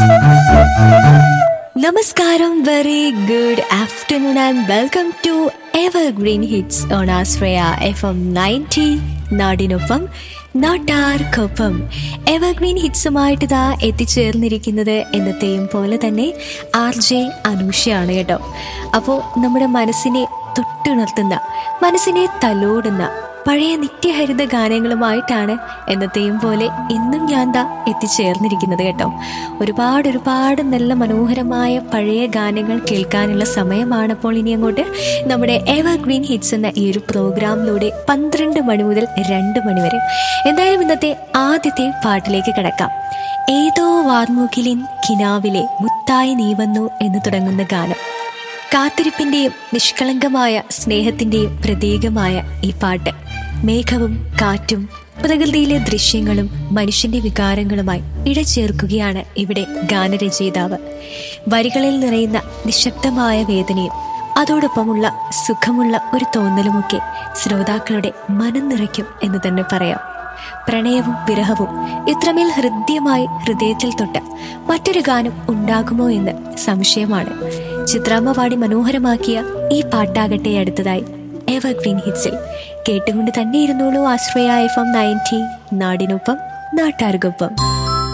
നമസ്കാരം very good afternoon and welcome to evergreen hits on Ashraya F M ninety നാടിനൊപ്പം നാട്ടാർക്കൊപ്പം evergreen ഹിറ്റ്സുമായിട്ട് ഇതാ എത്തിച്ചേർന്നിരിക്കുന്നത് എന്നത്തെയും പോലെ തന്നെ ആർ ജെ അനൂഷയാണ് കേട്ടോ അപ്പോൾ നമ്മുടെ മനസ്സിനെ തൊട്ടുണർത്തുന്ന മനസ്സിനെ തലോടുന്ന പഴയ നിത്യഹരിത ഗാനങ്ങളുമായിട്ടാണ് എന്നത്തെയും പോലെ ഇന്നും ഞാൻ ദാ എത്തിച്ചേർന്നിരിക്കുന്നത് കേട്ടോ ഒരുപാട് ഒരുപാട് നല്ല മനോഹരമായ പഴയ ഗാനങ്ങൾ കേൾക്കാനുള്ള സമയമാണ് അപ്പോൾ ഇനി അങ്ങോട്ട് നമ്മുടെ എവർ ഗ്രീൻ ഹിറ്റ്സ് എന്ന ഈ ഒരു പ്രോഗ്രാമിലൂടെ പന്ത്രണ്ട് മണി മുതൽ രണ്ട് മണി വരെ എന്തായാലും ഇന്നത്തെ ആദ്യത്തെ പാട്ടിലേക്ക് കിടക്കാം ഏതോ വാർമുകിലിൻ കിനാവിലെ മുത്തായി നീ വന്നു എന്ന് തുടങ്ങുന്ന ഗാനം കാത്തിരിപ്പിന്റെയും നിഷ്കളങ്കമായ സ്നേഹത്തിന്റെയും പ്രതീകമായ ഈ പാട്ട് മേഘവും കാറ്റും പ്രകൃതിയിലെ ദൃശ്യങ്ങളും മനുഷ്യന്റെ വികാരങ്ങളുമായി ഇഴചേർക്കുകയാണ് ഇവിടെ ഗാനരചയിതാവ് വരികളിൽ നിറയുന്ന നിശബ്ദമായ വേദനയും അതോടൊപ്പമുള്ള സുഖമുള്ള ഒരു തോന്നലുമൊക്കെ ശ്രോതാക്കളുടെ മനം നിറയ്ക്കും എന്ന് തന്നെ പറയാം പ്രണയവും വിരഹവും ഇത്രമേൽ ഹൃദ്യമായി ഹൃദയത്തിൽ തൊട്ട് മറ്റൊരു ഗാനം ഉണ്ടാകുമോ എന്ന് സംശയമാണ് ചിത്രാമ്മ പാടി മനോഹരമാക്കിയ ഈ പാട്ടാകട്ടെ അടുത്തതായി എവർ ഗ്രീൻ ഹിറ്റ്സിൽ കേട്ടുകൊണ്ട് തന്നെ ഇരുന്നോളൂ ആശ്രയ എഫ് എം നയൻറ്റി നാടിനൊപ്പം നാട്ടാർക്കൊപ്പം